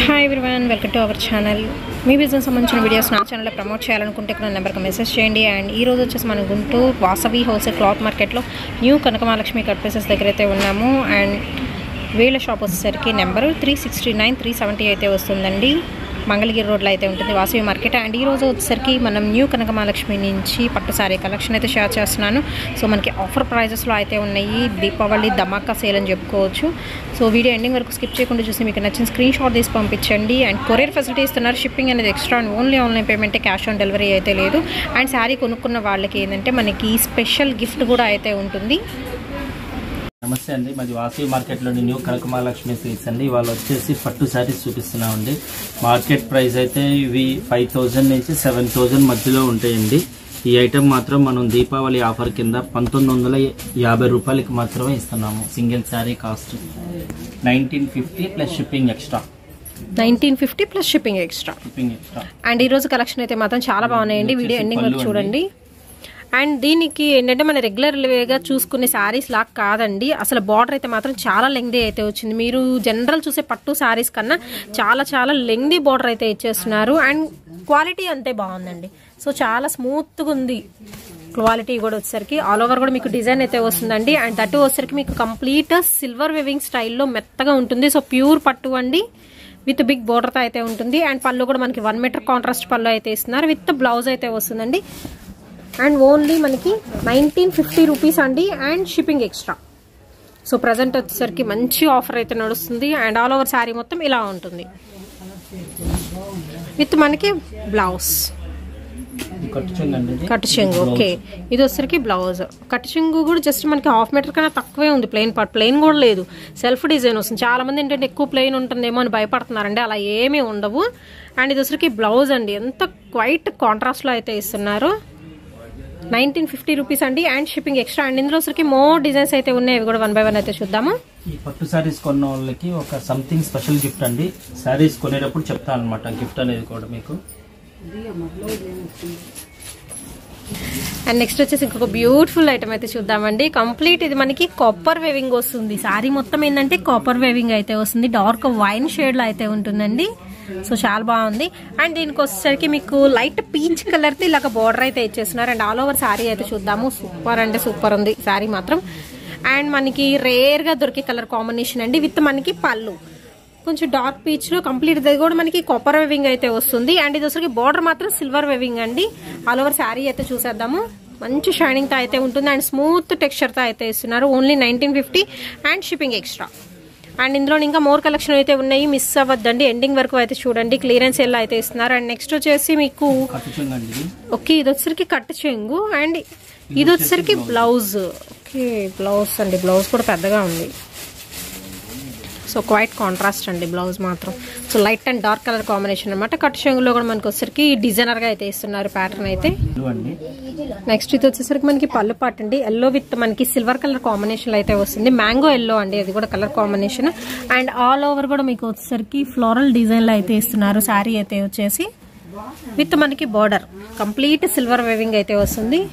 Hi everyone welcome to our channel మీ business సంబంధించిన videos నా ఛానల్లో ప్రమోట్ చేయాలనుకుంటే ఇక్కడ నెంబర్కి మెసేజ్ చేయండి అండ్ ఈ రోజు వచ్చేసి మనం గుంటూరు వాసవి హోల్సేల్ క్లాత్ మార్కెట్లో న్యూ కనకమహాలక్ష్మి కట్ పీసెస్ దగ్గర అయితే ఉన్నాము అండ్ వీళ్ళ షాప్ వచ్చేసరికి number three sixty nine three seventy అయితే వస్తుందండి మంగళగిరి రోడ్లో అయితే ఉంటుంది వాసవి మార్కెట్ అండ్ ఈ రోజు వచ్చేసరికి మనం న్యూ కనకమహాలక్ష్మి నుంచి పట్టు సారీ కలెక్షన్ అయితే షేర్ చేస్తున్నాను సో మనకి ఆఫర్ ప్రైజెస్లో అయితే ఉన్నాయి దీపావళి ధమాకా సేల్ అని చెప్పుకోవచ్చు సో వీడియో ఎండింగ్ వరకు స్కిప్ చేయకుండా చూసి మీకు నచ్చిన స్క్రీన్ షాట్ తీసి పంపించండి అండ్ కొరియర్ ఫెసిలిటీ ఇస్తున్నారు షిప్పింగ్ అనేది extra only online payment cash on delivery అయితే లేదు అండ్ శారీ కొనుక్కున్న వాళ్ళకి ఏంటంటే మనకి స్పెషల్ గిఫ్ట్ కూడా అయితే ఉంటుంది నమస్తే అండి మాది వాసవి మార్కెట్లోని న్యూ కనకమహాలక్ష్మి సిల్క్స్ అండి వాళ్ళు వచ్చేసి పట్టు శారీస్ చూపిస్తున్నామండి మార్కెట్ ప్రైస్ అయితే ఇవి ఫైవ్ థౌజండ్ నుంచి సెవెన్ థౌజండ్ మధ్యలో ఉంటాయండి ఈ ఐటెం మాత్రం మనం దీపావళి ఆఫర్ కింద పంతొమ్మిది వందల యాభై రూపాయలకి మాత్రమే ఇస్తున్నాము single sari cost nineteen fifty plus shipping extra nineteen fifty plus shipping extra shipping extra and ఈ రోజు కలెక్షన్ అయితే మాత్రం చాలా బాగున్నాయండి వీడియో ఎండింగ్ వరకు చూడండి అండ్ దీనికి ఏంటంటే మన రెగ్యులర్ వేగా చూసుకునే శారీస్ లాగా కాదండి అసలు బార్డర్ అయితే మాత్రం చాలా లెంగ్దీ అయితే వచ్చింది మీరు జనరల్ చూసే పట్టు శారీస్ కన్నా చాలా చాలా లెంగ్దీ బార్డర్ అయితే ఇచ్చేస్తున్నారు అండ్ క్వాలిటీ అంతే బాగుందండి సో చాలా స్మూత్గా ఉంది క్వాలిటీ కూడా వచ్చేసరికి ఆల్ ఓవర్ కూడా మీకు డిజైన్ అయితే వస్తుందండి అండ్ దట్టు వచ్చేసరికి మీకు కంప్లీట్ సిల్వర్ వెవింగ్ స్టైల్లో మెత్తగా ఉంటుంది సో ప్యూర్ పట్టు అండి విత్ బిగ్ బోర్డర్తో అయితే ఉంటుంది అండ్ పళ్ళు కూడా మనకి వన్ మీటర్ కాంట్రాస్ట్ పళ్ళు అయితే ఇస్తున్నారు విత్ బ్లౌజ్ అయితే వస్తుందండి అండ్ ఓన్లీ మనకి నైన్టీన్ ఫిఫ్టీ రూపీస్ అండి and shipping extra so present వచ్చేసరికి మంచి ఆఫర్ అయితే నడుస్తుంది అండ్ ఆల్ ఓవర్ శారీ మొత్తం ఇలా ఉంటుంది విత్ మనకి బ్లౌజ్ కట్టు చూడండి ఇది. కట్ చెంగు ఓకే ఇది వచ్చేసరికి బ్లౌజ్ కట్ చెంగు కూడా జస్ట్ మనకి హాఫ్ మీటర్ కన్నా తక్కువే ఉంది ప్లెయిన్ పార్ట్ ప్లెయిన్ కూడా లేదు సెల్ఫ్ డిజైన్ వస్తుంది చాలా మంది ఏంటంటే ఎక్కువ ప్లెయిన్ ఉంటుందేమో అని భయపడుతున్నారండి అలా ఏమీ ఉండవు అండ్ ఇది వచ్చరికి బ్లౌజ్ అండి ఎంత క్వైట్ కాంట్రాస్ట్లో అయితే ఇస్తున్నారు నైన్టీన్ ఫిఫ్టీ రూపీస్ అండి అండ్ షిప్పింగ్ ఎక్స్ట్రా అండ్ ఇందులో వచ్చరికి మోర్ డిజైన్స్ అయితే ఉన్నాయి అవి కూడా వన్ బై వన్ అయితే చూద్దాము ఈ పట్టు శారీస్ కొన్న వాళ్ళకి ఒక సంథింగ్ స్పెషల్ గిఫ్ట్ అండి శారీస్ కొనేటప్పుడు చెప్తాను అనమాట గిఫ్ట్ అనేది కూడా మీకు అండ్ నెక్స్ట్ వచ్చేసి ఇంకొక బ్యూటిఫుల్ ఐటమ్ అయితే చూద్దామండి కంప్లీట్ ఇది మనకి కాపర్ వేవింగ్ వస్తుంది సారీ మొత్తం ఏంటంటే కాపర్ వేవింగ్ అయితే వస్తుంది డార్క్ వైన్ షేడ్ లో అయితే ఉంటుందండి సో చాలా బాగుంది అండ్ దీనికి వచ్చేసరికి మీకు లైట్ పీచ్ కలర్ తో ఇలాగ బార్డర్ అయితే ఇచ్చేస్తున్నారు అండ్ ఆల్ ఓవర్ సారీ అయితే చూద్దాము సూపర్ అంటే సూపర్ ఉంది సారీ మాత్రం అండ్ మనకి రేర్ గా దొరికే కలర్ కాంబినేషన్ అండి విత్ మనకి పళ్ళు కొంచెం డార్క్ పీచ్ లో కంప్లీట్ ఇది కూడా మనకి కాపర్ వేవింగ్ అయితే వస్తుంది అండ్ ఇది వచ్చరికి బార్డర్ మాత్రం సిల్వర్ వేవింగ్ అండి ఆల్ ఓవర్ శారీ అయితే చూసేద్దాము మంచి షైనింగ్ తో అయితే ఉంటుంది అండ్ స్మూత్ టెక్స్చర్ తో అయితే ఇస్తున్నారు only nineteen fifty and shipping extra and ఇందులో ఇంకా మోర్ కలెక్షన్ అయితే ఉన్నాయి మిస్ అవ్వద్దండి ఎండింగ్ వరకు అయితే చూడండి క్లియరెన్స్ ఎలా అయితే ఇస్తున్నారు అండ్ నెక్స్ట్ వచ్చేసి మీకు కట్టు చూడండి ఇది ఓకే ఇది వచ్చరికి కట్ చెంగు అండ్ ఇది వచ్చరికి బ్లౌజ్ ఓకే బ్లౌజ్ అండి బ్లౌజ్ కూడా పెద్దగా ఉంది సో క్వైట్ కాంట్రాస్ట్ అండి బ్లౌజ్ మాత్రం so light and dark colour combination అనమాట కట్ చెంగులో కూడా మనకి వచ్చరికి డిజైనర్గా అయితే ఇస్తున్నారు ప్యాటర్న్ అయితే ఇల్లు అండి నెక్స్ట్ ఇది వచ్చేసరికి మనకి పళ్ళు పాట అండి ఎల్లో విత్ మనకి సిల్వర్ కలర్ కాంబినేషన్ అయితే వస్తుంది మ్యాంగో ఎల్లో అండి అది కూడా colour combination and all over కూడా మీకు వచ్చేసరికి ఫ్లోరల్ డిజైన్ లో అయితే ఇస్తున్నారు శారీ అయితే వచ్చేసి విత్ మనకి బార్డర్ కంప్లీట్ సిల్వర్ వేవింగ్ అయితే వస్తుంది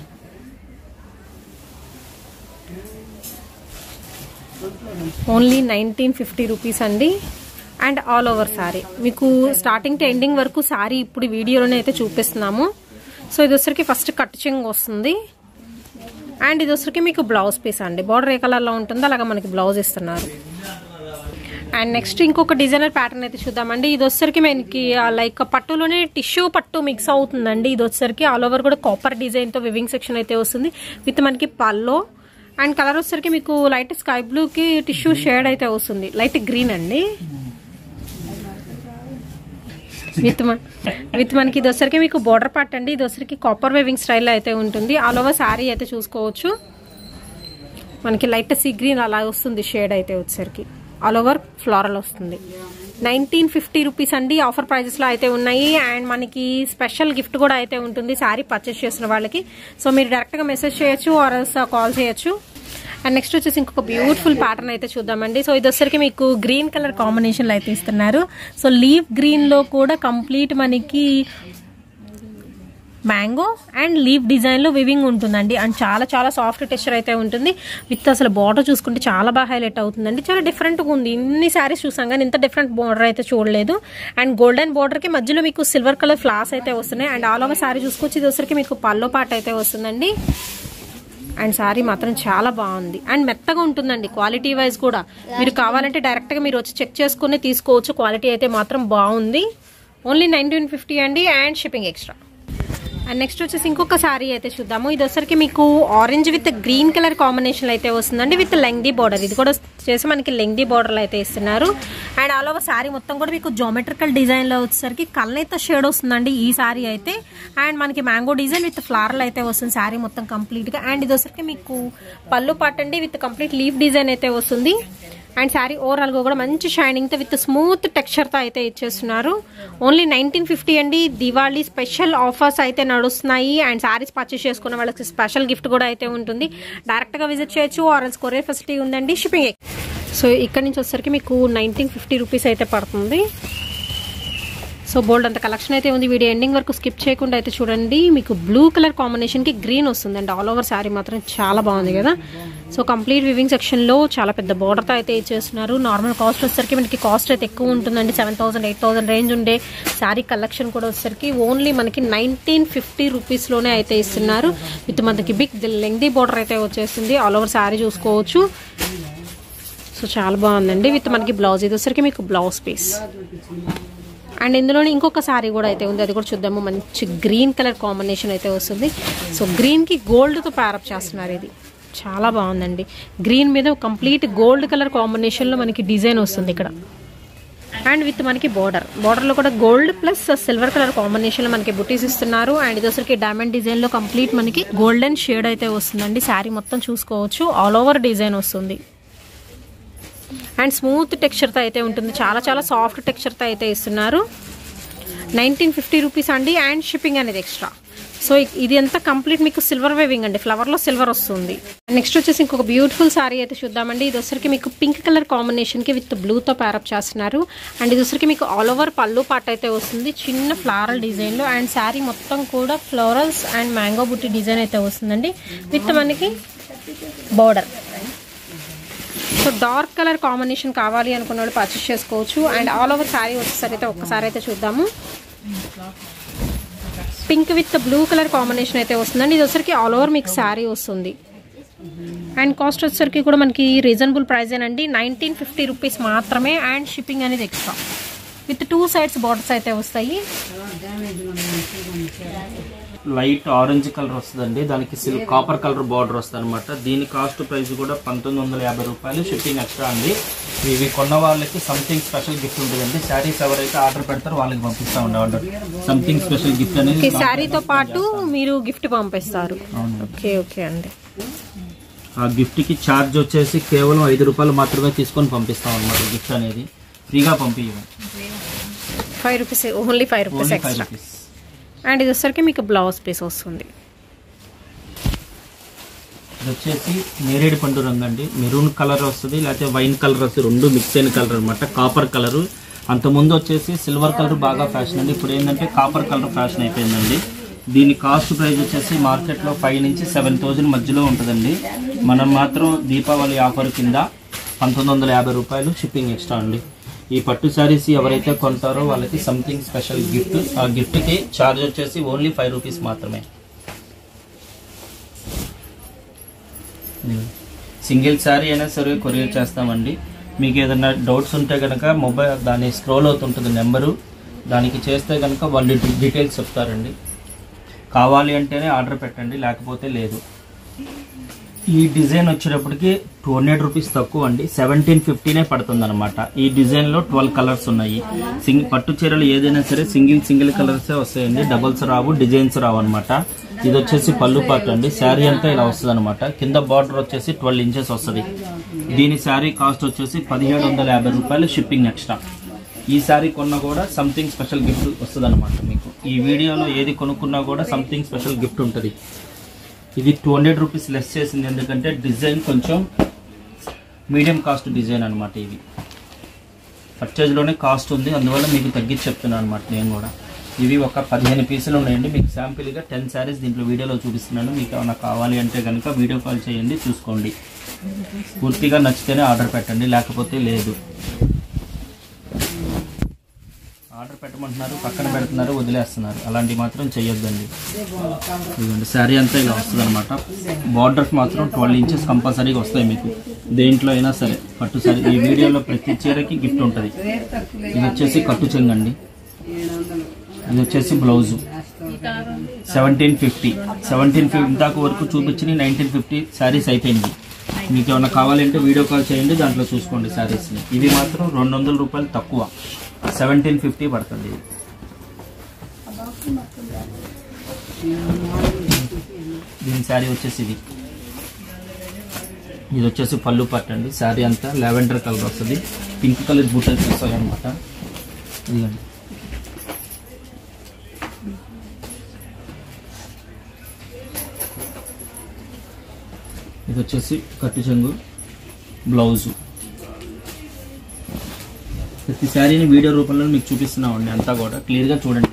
ఓన్లీ నైన్టీన్ ఫిఫ్టీ రూపీస్ అండి అండ్ ఆల్ ఓవర్ శారీ మీకు స్టార్టింగ్ టు ఎండింగ్ వరకు శారీ ఇప్పుడు వీడియోలోనే అయితే చూపిస్తున్నాము సో ఇది వచ్చరికి ఫస్ట్ కట్ చెంగ్ వస్తుంది అండ్ ఇది వచ్చరికి మీకు బ్లౌజ్ పీస్ అండి బార్డర్ ఏ కలర్లో ఉంటుందో అలాగా మనకి బ్లౌజ్ ఇస్తున్నారు అండ్ నెక్స్ట్ ఇంకొక డిజైనర్ ప్యాటర్న్ అయితే చూద్దామండి ఇది వచ్చరికి మనకి లైక్ పట్టులోనే టిష్యూ పట్టు మిక్స్ అవుతుందండి ఇది వచ్చరికి ఆల్ ఓవర్ కూడా కాపర్ డిజైన్తో వివింగ్ సెక్షన్ అయితే వస్తుంది విత్ మనకి పల్లో అండ్ కలర్ వచ్చరికి మీకు లైట్ స్కై బ్లూకి టిష్యూ షేడ్ అయితే వస్తుంది లైట్ గ్రీన్ అండి విత్ మన విత్ మనకి ఇది వచ్చరికి మీకు బోర్డర్ పార్ట్ అండి ఇది వచ్చరికి కాపర్ వేవింగ్ స్టైల్లో అయితే ఉంటుంది ఆల్ ఓవర్ శారీ అయితే చూసుకోవచ్చు మనకి లైట్ సీ గ్రీన్ అలా వస్తుంది షేడ్ అయితే వచ్చేసరికి ఆల్ ఓవర్ ఫ్లోరల్ వస్తుంది నైన్టీన్ ఫిఫ్టీ రూపీస్ అండి ఆఫర్ ప్రైజెస్లో అయితే ఉన్నాయి అండ్ మనకి స్పెషల్ గిఫ్ట్ కూడా అయితే ఉంటుంది శారీ పర్చేస్ చేసిన వాళ్ళకి సో మీరు డైరెక్ట్గా మెసేజ్ చేయొచ్చు ఆర్ కాల్ చేయొచ్చు అండ్ నెక్స్ట్ వచ్చేసి ఇంకొక బ్యూటిఫుల్ ప్యాటర్న్ అయితే చూద్దామండి సో ఇది వచ్చరికి మీకు గ్రీన్ కలర్ కాంబినేషన్లో అయితే ఇస్తున్నారు సో లీఫ్ గ్రీన్లో కూడా కంప్లీట్ మనకి మ్యాంగో అండ్ లీవ్ డిజైన్లో వివింగ్ ఉంటుందండి అండ్ చాలా చాలా సాఫ్ట్ టెక్స్చర్ అయితే ఉంటుంది విత్ అసలు బార్డర్ చూసుకుంటే చాలా బాగా హైలైట్ అవుతుందండి చాలా డిఫరెంట్గా ఉంది ఇన్ని శారీస్ చూసాం కానీ ఇంత డిఫరెంట్ బార్డర్ అయితే చూడలేదు అండ్ గోల్డెన్ బార్డర్కి మధ్యలో మీకు సిల్వర్ కలర్ ఫ్లాస్ అయితే వస్తున్నాయి అండ్ ఆల్ ఓవర్ శారీ చూసుకొచ్చి ఇది వచ్చరికి మీకు పల్లో పాట అయితే వస్తుందండి అండ్ శారీ మాత్రం చాలా బాగుంది అండ్ మెత్తగా ఉంటుందండి క్వాలిటీ వైజ్ కూడా మీరు కావాలంటే డైరెక్ట్గా మీరు వచ్చి చెక్ చేసుకుని తీసుకోవచ్చు క్వాలిటీ అయితే మాత్రం బాగుంది ఓన్లీ నైన్టీన్ ఫిఫ్టీ అండి and shipping extra and next వచ్చేసి ఇంకొక శారీ అయితే చూద్దాము ఇది వచ్చరికి మీకు orange with green colour combination అయితే వస్తుందండి విత్ లెంగ్దీ బార్డర్ ఇది కూడా చేసి మనకి లెంగ్దీ బార్డర్లు అయితే ఇస్తున్నారు అండ్ ఆల్ ఓవర్ శారీ మొత్తం కూడా మీకు జోమెట్రికల్ డిజైన్లో వచ్చేసరికి కళ్ళైతే షేడ్ వస్తుందండి ఈ శారీ అయితే అండ్ మనకి మ్యాంగో డిజైన్ విత్ ఫ్లవర్ అయితే వస్తుంది శారీ మొత్తం కంప్లీట్గా అండ్ ఇది వచ్చరికి మీకు పళ్ళు పట్టండి విత్ కంప్లీట్ లీఫ్ డిజైన్ అయితే వస్తుంది అండ్ శారీ ఓవరాల్ గా కూడా మంచి షైనింగ్ తో విత్ స్మూత్ టెక్స్చర్ తో అయితే ఇచ్చేస్తున్నారు ఓన్లీ నైన్టీన్ ఫిఫ్టీ అండి దివాళీ స్పెషల్ ఆఫర్స్ అయితే నడుస్తున్నాయి అండ్ శారీస్ పర్చేస్ చేసుకున్న వాళ్ళకి స్పెషల్ గిఫ్ట్ కూడా అయితే ఉంటుంది డైరెక్ట్ గా విజిట్ చేయొచ్చు ఆరెంజ్ కొరియర్ ఫెసిలిటీ ఉందండి షిప్పింగ్ సో ఇక్కడ నుంచి వచ్చేసరికి మీకు నైన్టీన్ ఫిఫ్టీ రూపీస్ అయితే పడుతుంది సో బోల్డ్ అంత కలెక్షన్ అయితే ఉంది వీడియో ఎండింగ్ వరకు స్కిప్ చేయకుండా అయితే చూడండి మీకు బ్లూ కలర్ కాంబినేషన్కి గ్రీన్ వస్తుందండి ఆల్ ఓవర్ శారీ మాత్రం చాలా బాగుంది కదా సో కంప్లీట్ వివింగ్ సెక్షన్లో చాలా పెద్ద బోర్డర్తో అయితే ఇచ్చేస్తున్నారు నార్మల్ కాస్ట్ వచ్చేసరికి మనకి కాస్ట్ అయితే ఎక్కువ ఉంటుందండి seven thousand eight thousand range ఉండే శారీ కలెక్షన్ కూడా వచ్చేసరికి ఓన్లీ మనకి నైన్టీన్ ఫిఫ్టీ రూపీస్లోనే అయితే ఇస్తున్నారు విత్ మనకి బిగ్ లెంగ్దీ బోర్డర్ అయితే వచ్చేసింది ఆల్ ఓవర్ శారీ చూసుకోవచ్చు సో చాలా బాగుందండి విత్ మనకి బ్లౌజ్ ఇది వచ్చరికి మీకు బ్లౌజ్ పీస్ అండ్ ఇందులోనే ఇంకొక సారీ కూడా అయితే ఉంది అది కూడా చూద్దాము మంచి గ్రీన్ కలర్ కాంబినేషన్ అయితే వస్తుంది సో గ్రీన్కి గోల్డ్తో ప్యారప్ చేస్తున్నారు ఇది చాలా బాగుందండి గ్రీన్ మీద కంప్లీట్ గోల్డ్ కలర్ కాంబినేషన్లో మనకి డిజైన్ వస్తుంది ఇక్కడ అండ్ విత్ మనకి బార్డర్ బార్డర్లో కూడా గోల్డ్ ప్లస్ సిల్వర్ కలర్ కాంబినేషన్లో మనకి బుటీస్ ఇస్తున్నారు అండ్ ఇది వచ్చరికి డైమండ్ డిజైన్లో కంప్లీట్ మనకి గోల్డెన్ షేడ్ అయితే వస్తుందండి శారీ మొత్తం చూసుకోవచ్చు ఆల్ ఓవర్ డిజైన్ వస్తుంది అండ్ స్మూత్ టెక్స్చర్తో అయితే ఉంటుంది చాలా చాలా సాఫ్ట్ టెక్స్చర్తో అయితే ఇస్తున్నారు నైన్టీన్ ఫిఫ్టీ రూపీస్ అండి అండ్ షిప్పింగ్ అనేది ఎక్స్ట్రా సో ఇది అంతా కంప్లీట్ మీకు సిల్వర్ వేవింగ్ అండి ఫ్లవర్లో సిల్వర్ వస్తుంది నెక్స్ట్ వచ్చేసి ఇంకొక బ్యూటిఫుల్ సారీ అయితే చూద్దామండి ఇది వచ్చరికి మీకు పింక్ కలర్ కాంబినేషన్కి విత్ బ్లూతో ప్యారప్ చేస్తున్నారు అండ్ ఇది వచ్చరికి మీకు ఆల్ ఓవర్ పళ్ళు పాట అయితే వస్తుంది చిన్న ఫ్లారల్ డిజైన్లో అండ్ శారీ మొత్తం కూడా ఫ్లోరల్స్ అండ్ మ్యాంగో బుట్టి డిజైన్ అయితే వస్తుందండి విత్ మనకి border so dark colour combination కావాలి అనుకున్న వాళ్ళు పర్చేస్ చేసుకోవచ్చు అండ్ ఆల్ ఓవర్ శారీ వచ్చేసరి అయితే ఒక్కసారి అయితే చూద్దాము pink with blue colour combination అయితే వస్తుందండి ఇది వచ్చరికి ఆల్ ఓవర్ మీకు శారీ వస్తుంది అండ్ కాస్ట్ వచ్చేసరికి కూడా మనకి రీజనబుల్ ప్రైస్ అండి నైన్టీన్ ఫిఫ్టీ రూపీస్ మాత్రమే అండ్ షిప్పింగ్ అనేది extra with two sides borders అయితే వస్తాయి లైట్ ఆరెంజ్ కలర్ వస్తుందండి దానికి సిల్క్ కాపర్ కలర్ బార్డర్ వస్తుంది అనమాట దీని కాస్ట్ ప్రైస్ కూడా పంతొమ్మిది వందల యాభై రూపాయలు షిప్పింగ్ ఎక్స్ట్రా అండి ఇవి కొన్న వాళ్ళకి సంథింగ్ స్పెషల్ గిఫ్ట్ ఉంటుందండి శారీస్ ఎవరైతే ఆర్డర్ పెడతారో వాళ్ళకి పంపిస్తా ఉండే ఆర్డర్ సంథింగ్ స్పెషల్ గిఫ్ట్ అనేది ఈ శారీతో పాటు మీరు గిఫ్ట్ పంపిస్తారు ఓకే ఓకే అండి ఆ గిఫ్ట్ కి ఛార్జ్ వచ్చేసి కేవలం ఐదు రూపాయలు మాత్రమే తీసుకొని పంపిస్తాం అనమాట గిఫ్ట్ అనేది ఫ్రీగా పంపించము five rupees only five rupees only five extra rupees and ఇది వచ్చరికి మీకు బ్లౌజ్ పీస్ వస్తుంది ఇది వచ్చేసి నేరేడు పండు రంగు అండి మెరూన్ కలర్ వస్తుంది లేకపోతే వైన్ కలర్ వస్తుంది రెండు మిక్స్ అయిన కలర్ అనమాట కాపర్ కలర్ అంతకుముందు వచ్చేసి సిల్వర్ కలర్ బాగా ఫ్యాషన్ అండి ఇప్పుడు ఏంటంటే కాపర్ కలర్ ఫ్యాషన్ అయిపోయిందండి దీని కాస్ట్ ప్రైస్ వచ్చేసి మార్కెట్లో ఫైవ్ నుంచి సెవెన్ థౌజండ్ మధ్యలో ఉంటుందండి మనం మాత్రం దీపావళి ఆఫర్ కింద పంతొమ్మిది వందల యాభై రూపాయలు షిప్పింగ్ ఎక్స్ట్రా అండి ఈ పట్టు శారీస్ ఎవరైతే కొంటారో వాళ్ళకి సంథింగ్ స్పెషల్ గిఫ్ట్ ఆ గిఫ్ట్కి ఛార్జ్ వచ్చేసి ఓన్లీ ఫైవ్ రూపీస్ మాత్రమే సింగిల్ శారీ అయినా సరే కొరియర్ చేస్తామండి మీకు ఏదైనా డౌట్స్ ఉంటే కనుక మొబైల్ దాన్ని స్క్రోల్ అవుతుంటుంది నెంబరు దానికి చేస్తే కనుక వాళ్ళు డీటెయిల్స్ చెప్తారండి కావాలి అంటేనే ఆర్డర్ పెట్టండి లేకపోతే లేదు ఈ డిజైన్ వచ్చేటప్పటికి టూ హండ్రెడ్ రూపీస్ తక్కువ అండి సెవెంటీన్ ఫిఫ్టీనే పడుతుంది అనమాట ఈ డిజైన్ లో ట్వెల్వ్ కలర్స్ ఉన్నాయి సింగ్ పట్టు చీరలు ఏదైనా సరే సింగిల్ సింగిల్ కలర్సే వస్తాయండి డబల్స్ రావు డిజైన్స్ రావు అనమాట ఇది వచ్చేసి పళ్ళు పాటు అండి శారీ అంతా ఇలా వస్తుంది అనమాట కింద బార్డర్ వచ్చేసి ట్వెల్వ్ ఇంచెస్ వస్తుంది దీని శారీ కాస్ట్ వచ్చేసి పదిహేడు వందల యాభై రూపాయలు షిప్పింగ్ ఎక్స్ట్రా ఈ శారీ కొన్నా కూడా సంథింగ్ స్పెషల్ గిఫ్ట్ వస్తుంది అనమాట మీకు ఈ వీడియోలో ఏది కొనుక్కున్నా కూడా సంథింగ్ స్పెషల్ గిఫ్ట్ ఉంటుంది ఇది టూ హండ్రెడ్ రూపీస్ లెస్ చేసింది ఎందుకంటే డిజైన్ కొంచెం మీడియం కాస్ట్ డిజైన్ అనమాట ఇది పర్చేజ్లోనే కాస్ట్ ఉంది అందువల్ల మీకు తగ్గించి చెప్తున్నాను అనమాట నేను కూడా ఇవి ఒక పదిహేను పీసులు ఉన్నాయండి మీకు శాంపిల్గా టెన్ శారీస్ దీంట్లో వీడియోలో చూపిస్తున్నాను మీకు ఏమైనా కావాలి అంటే కనుక వీడియో కాల్ చేయండి చూసుకోండి పూర్తిగా నచ్చితేనే ఆర్డర్ పెట్టండి లేకపోతే లేదు ఆర్డర్ పెట్టమంటున్నారు పక్కన పెడుతున్నారు వదిలేస్తున్నారు అలాంటివి మాత్రం చేయొద్దండి ఇదిగోండి శారీ అంతా ఇలా వస్తుంది అనమాట బార్డర్స్ మాత్రం ట్వెల్వ్ ఇంచెస్ కంపల్సరీగా వస్తాయి మీకు దేంట్లో అయినా సరే పట్టు శారీ ఈ వీడియోలో ప్రతి చీరకి గిఫ్ట్ ఉంటుంది ఇది వచ్చేసి కట్టు చెంగండి ఇది వచ్చేసి blouse seventeen fifty seventeen fifty దాకా వరకు చూపించి నైన్టీన్ ఫిఫ్టీ శారీస్ అయిపోయింది మీకు ఏమైనా కావాలంటే వీడియో కాల్ చేయండి దాంట్లో చూసుకోండి శారీస్ని ఇవి మాత్రం రెండు వందల రూపాయలు తక్కువ సెవెంటీన్ ఫిఫ్టీ పడుతుంది ఇది. దీని శారీ వచ్చేసి ఇది ఇది వచ్చేసి పళ్ళు పట్టు అండి శారీ అంతా లావెండర్ కలర్ వస్తుంది పింక్ కలర్ బూటలు వస్తాయి అనమాట ఇదిగండి ఇది వచ్చేసి కట్టు చెంగు బ్లౌజు ప్రతి శారీని వీడియో రూపంలో మీకు చూపిస్తున్నామండి అంతా కూడా క్లియర్గా చూడండి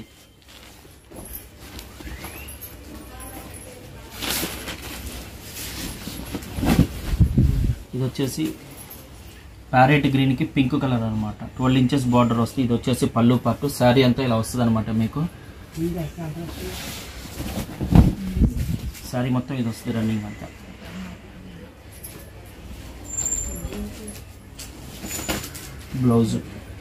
ఇది వచ్చేసి ప్యారెట్ గ్రీన్కి పింక్ కలర్ అనమాట ట్వెల్వ్ ఇంచెస్ బార్డర్ వస్తుంది ఇది వచ్చేసి పళ్ళు పాటు శారీ అంతా ఇలా వస్తుంది అనమాట మీకు శారీ మొత్తం ఇది వస్తుంది రన్నింగ్ అంతా బ్లౌజ్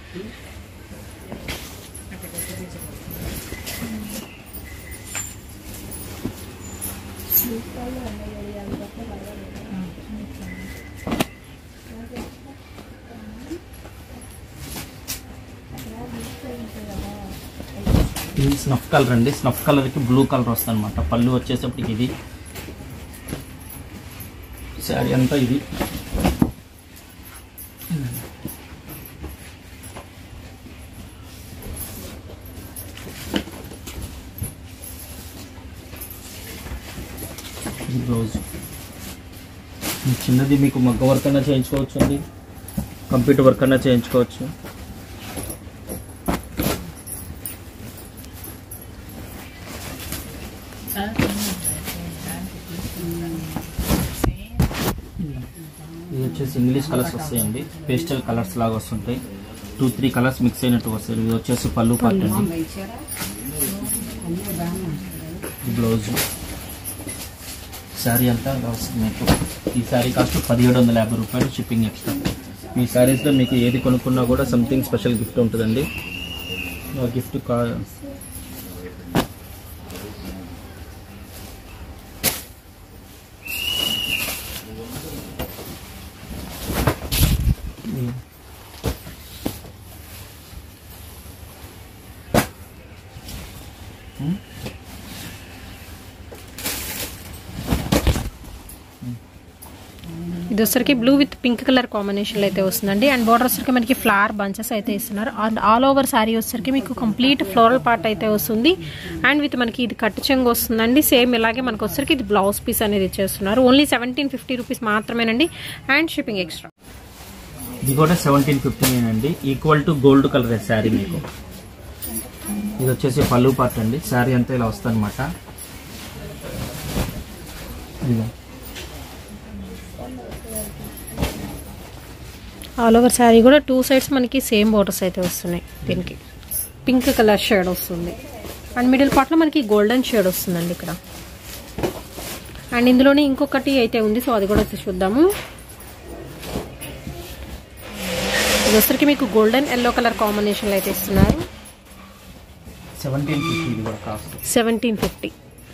ఇది స్నఫ్ కలర్ అండి స్నఫ్ కలర్కి బ్లూ కలర్ వస్తుంది అనమాట పళ్ళు వచ్చేసప్పటికి ఇది శారీ అంతా ఇది ఇది బ్లౌజ్ ఈ చిన్నది మీకు మగ్గ వర్క్ అన్నా చేయించుకోవచ్చు అండి కంప్యూటర్ వర్క్ అన్నా చేయించుకోవచ్చు ఇది వచ్చేసి ఇంగ్లీష్ కలర్స్ వస్తాయండి పేస్టల్ కలర్స్ లాగా వస్తుంటాయి టూ త్రీ కలర్స్ మిక్స్ అయినట్టు వస్తాయి ఇది వచ్చేసి పళ్ళు పార్ట్ అండి ఇది బ్లౌజ్ శారీ అంతా ఇలా వస్తుంది మీకు ఈ శారీ కాస్ట్ పదిహేడు వందల యాభై రూపాయలు షిప్పింగ్ ఎక్స్ట్రా మీ శారీస్లో మీకు ఏది కొనుక్కున్నా కూడా సంథింగ్ స్పెషల్ గిఫ్ట్ ఉంటుందండి ఆ గిఫ్ట్ కా ఇది వచ్చరికి బ్లూ విత్ పింక్ కలర్ కాంబినేషన్లో అయితే వస్తుందండి అండ్ బార్డర్ వచ్చరికి మనకి ఫ్లవర్ బంచెస్ అయితే ఇస్తున్నారు అండ్ ఆల్ ఓవర్ శారీ వచ్చరికి మీకు కంప్లీట్ ఫ్లోరల్ పార్ట్ అయితే వస్తుంది అండ్ విత్ మనకి ఇది కట్టు చెంగు వస్తుందండి సేమ్ ఇలాగే మనకు వచ్చరికి ఇది బ్లౌజ్ పీస్ అనేది ఇచ్చేస్తున్నారు ఓన్లీ సెవెంటీన్ ఫిఫ్టీ రూపీస్ మాత్రమేనండి అండ్ షిప్పింగ్ ఎక్స్ట్రా ఇది కూడా సెవెంటీన్ ఫిఫ్టీన్ అండి equal to gold colour sari మీకు ఇది వచ్చేసి పళ్ళు పార్ట్ అండి శారీ అంతా ఇలా వస్తుంది అనమాట ఆల్ ఓవర్ శారీ కూడా టూ సైడ్స్ మనకి సేమ్ బోర్డర్స్ అయితే వస్తున్నాయి దీనికి పింక్ కలర్ షేడ్ వస్తుంది అండ్ మిడిల్ పార్ట్లో మనకి గోల్డెన్ షేడ్ వస్తుందండి ఇక్కడ అండ్ ఇందులోనే ఇంకొకటి అయితే ఉంది సో అది కూడా వచ్చి చూద్దాము ఇది వచ్చరికి మీకు గోల్డెన్ ఎల్లో కలర్ కాంబినేషన్లో అయితే ఇస్తున్నారు సెవెంటీన్ ఫిఫ్టీ ఇది కూడా cost seventeen fifty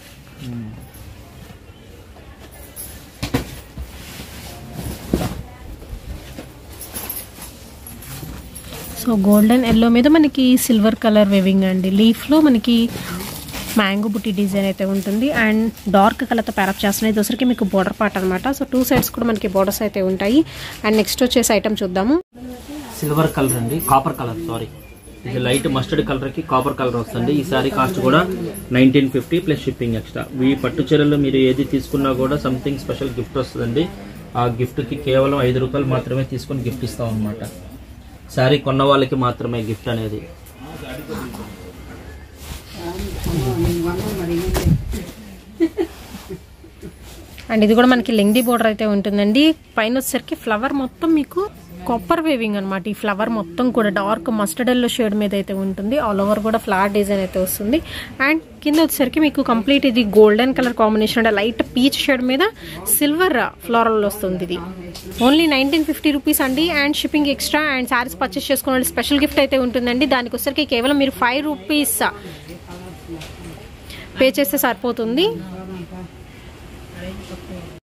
so golden yellow మీద మనకి సిల్వర్ కలర్ వెవింగ్ అండి లీఫ్లో మనకి మ్యాంగో బుట్టి డిజైన్ అయితే ఉంటుంది అండ్ డార్క్ కలర్తో ప్యారప్ చేస్తున్నాయి దోసరికి మీకు బోర్డర్ పార్ట్ అనమాట సో టూ సైడ్స్ కూడా మనకి బోర్డర్స్ అయితే ఉంటాయి అండ్ నెక్స్ట్ వచ్చేసి ఐటమ్ చూద్దాము సిల్వర్ కలర్ అండి కాపర్ కలర్ సారీ ఇది లైట్ మస్టర్డ్ కలర్ కి కాపర్ కలర్ వస్తుంది ఈ సారీ కాస్ట్ కూడా nineteen fifty plus shipping extra ఈ పట్టు చీరలు మీరు ఏది తీసుకున్నా కూడా సంథింగ్ స్పెషల్ గిఫ్ట్ వస్తుందండి ఆ గిఫ్ట్ కి కేవలం ఐదు రూపాయలు మాత్రమే తీసుకొని గిఫ్ట్ ఇస్తాం అనమాట శారీ కొన్న వాళ్ళకి మాత్రమే గిఫ్ట్ అనేది అండ్ ఇది కూడా మనకి లెంగ్దీ బోర్డర్ అయితే ఉంటుందండి పైన వచ్చేసరికి ఫ్లవర్ మొత్తం మీకు కాపర్ వేవింగ్ అనమాట ఈ ఫ్లవర్ మొత్తం కూడా డార్క్ మస్టర్డ్ ఎల్లో షేడ్ మీద అయితే ఉంటుంది ఆల్ ఓవర్ కూడా ఫ్లవర్ డిజైన్ అయితే వస్తుంది అండ్ కింద వచ్చేసరికి మీకు కంప్లీట్ ఇది గోల్డెన్ కలర్ కాంబినేషన్ అంటే లైట్ పీచ్ షేడ్ మీద సిల్వర్ ఫ్లోరల్ వస్తుంది ఇది ఓన్లీ నైన్టీన్ ఫిఫ్టీ రూపీస్ అండి and shipping extra and saris purchase చేసుకున్న వాళ్ళు స్పెషల్ గిఫ్ట్ అయితే ఉంటుందండి దానికి వచ్చేసరికి కేవలం మీరు ఫైవ్ రూపీస్ పే చేస్తే సరిపోతుంది